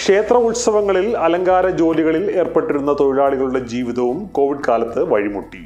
ക്ഷേത്ര ഉത്സവങ്ങളിൽ അലങ്കാര ജോലികളിൽ ഏർപ്പെട്ടിരുന്ന തൊഴിലാളികളുടെ ജീവിതവും കോവിഡ് കാലത്ത് വഴിമുട്ടി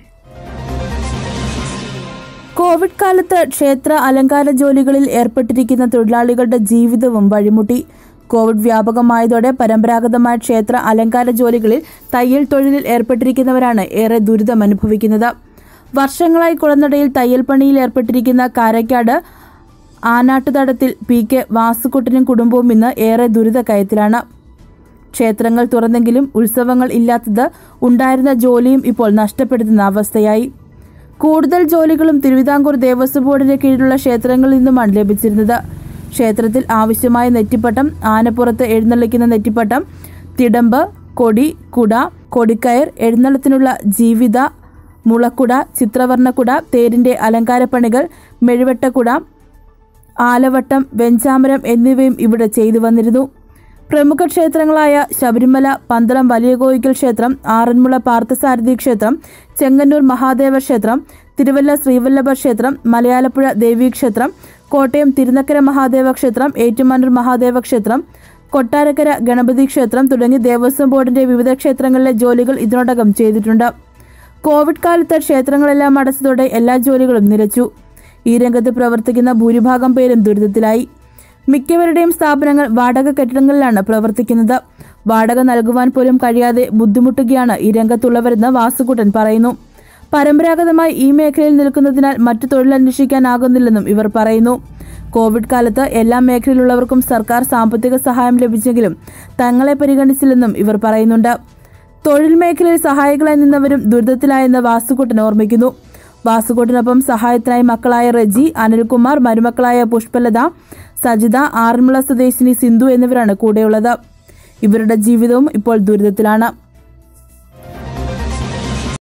കോവിഡ് കാലത്ത് ക്ഷേത്ര അലങ്കാര ജോലികളിൽ ഏർപ്പെട്ടിരിക്കുന്ന തൊഴിലാളികളുടെ ജീവിതവും വഴിമുട്ടി കോവിഡ് വ്യാപകമായതോടെ പരമ്പരാഗതമായ ക്ഷേത്ര അലങ്കാര ജോലികളിൽ തയ്യൽ തൊഴിലിൽ ഏർപ്പെട്ടിരിക്കുന്നവരാണ് ഏറെ ദുരിതം അനുഭവിക്കുന്നത് വർഷങ്ങളായി കുളനടയിൽ തയ്യൽ പണിയിൽ ഏർപ്പെട്ടിരിക്കുന്ന കാരക്കാട് ആനാട്ടുതടത്തിൽ പി കെ വാസുക്കുട്ടനും കുടുംബവും ഇന്ന് ഏറെ ദുരിതക്കയത്തിലാണ് ക്ഷേത്രങ്ങൾ തുറന്നെങ്കിലും ഉത്സവങ്ങൾ ഇല്ലാത്തത് ഉണ്ടായിരുന്ന ജോലിയും ഇപ്പോൾ നഷ്ടപ്പെടുത്തുന്ന അവസ്ഥയായി കൂടുതൽ ജോലികളും തിരുവിതാംകൂർ ദേവസ്വം ബോർഡിന്റെ കീഴിലുള്ള ക്ഷേത്രങ്ങളിൽ നിന്നുമാണ് ലഭിച്ചിരുന്നത് ക്ഷേത്രത്തിൽ ആവശ്യമായ നെറ്റിപ്പട്ടം ആനപ്പുറത്ത് എഴുന്നള്ളിക്കുന്ന നെറ്റിപ്പട്ടം തിടമ്പ് കൊടി കുട കൊടിക്കയർ എഴുന്നള്ളത്തിനുള്ള ജീവിത മുളക്കുട ചിത്രവർണ്ണക്കുട തേരിന്റെ അലങ്കാരപ്പണികൾ മെഴുവെട്ടക്കുട ആലവട്ടം വെഞ്ചാമരം എന്നിവയും ഇവിടെ ചെയ്തു വന്നിരുന്നു പ്രമുഖ ക്ഷേത്രങ്ങളായ ശബരിമല പന്തളം വലിയ കോയിക്കൽ ക്ഷേത്രം ആറന്മുള പാർത്ഥസാരഥി ക്ഷേത്രം ചെങ്ങന്നൂർ മഹാദേവ ക്ഷേത്രം തിരുവല്ല ശ്രീവല്ലഭ ക്ഷേത്രം മലയാലപ്പുഴ ദേവീക്ഷേത്രം കോട്ടയം തിരുനക്കര മഹാദേവ ക്ഷേത്രം ഏറ്റുമാനൂർ മഹാദേവ ക്ഷേത്രം കൊട്ടാരക്കര ഗണപതി ക്ഷേത്രം തുടങ്ങി ദേവസ്വം ബോർഡിന്റെ വിവിധ ക്ഷേത്രങ്ങളിലെ ജോലികൾ ഇതിനോടകം ചെയ്തിട്ടുണ്ട് കോവിഡ് കാലത്ത് ക്ഷേത്രങ്ങളെല്ലാം അടച്ചതോടെ എല്ലാ ജോലികളും നിലച്ചു ഈ രംഗത്ത് പ്രവർത്തിക്കുന്ന ഭൂരിഭാഗം പേരും ദുരിതത്തിലായി മിക്കവരുടെയും സ്ഥാപനങ്ങൾ വാടക കെട്ടിടങ്ങളിലാണ് പ്രവർത്തിക്കുന്നത് വാടക നൽകുവാൻ പോലും കഴിയാതെ ബുദ്ധിമുട്ടുകയാണ് ഈ രംഗത്തുള്ളവരെന്ന് വാസുകുട്ടൻ പറയുന്നു പരമ്പരാഗതമായി ഈ മേഖലയിൽ നിൽക്കുന്നതിനാൽ മറ്റു തൊഴിലന്വേഷിക്കാനാകുന്നില്ലെന്നും ഇവർ പറയുന്നു കോവിഡ് കാലത്ത് എല്ലാ മേഖലയിലുള്ളവർക്കും സർക്കാർ സാമ്പത്തിക സഹായം ലഭിച്ചെങ്കിലും തങ്ങളെ പരിഗണിച്ചില്ലെന്നും ഇവർ പറയുന്നുണ്ട് തൊഴിൽ മേഖലയിൽ സഹായികളായി നിന്നവരും ദുരിതത്തിലായെന്ന് വാസുകുട്ടൻ ഓർമ്മിക്കുന്നു വാസുകുട്ടനൊപ്പം സഹായത്തിനായി മക്കളായ റജി അനിൽകുമാർ മരുമക്കളായ പുഷ്പലത സജിത ആറന്മുള സ്വദേശിനി സിന്ധു എന്നിവരാണ് കൂടെയുള്ളത് ഇവരുടെ ജീവിതവും ഇപ്പോൾ ദുരിതത്തിലാണ്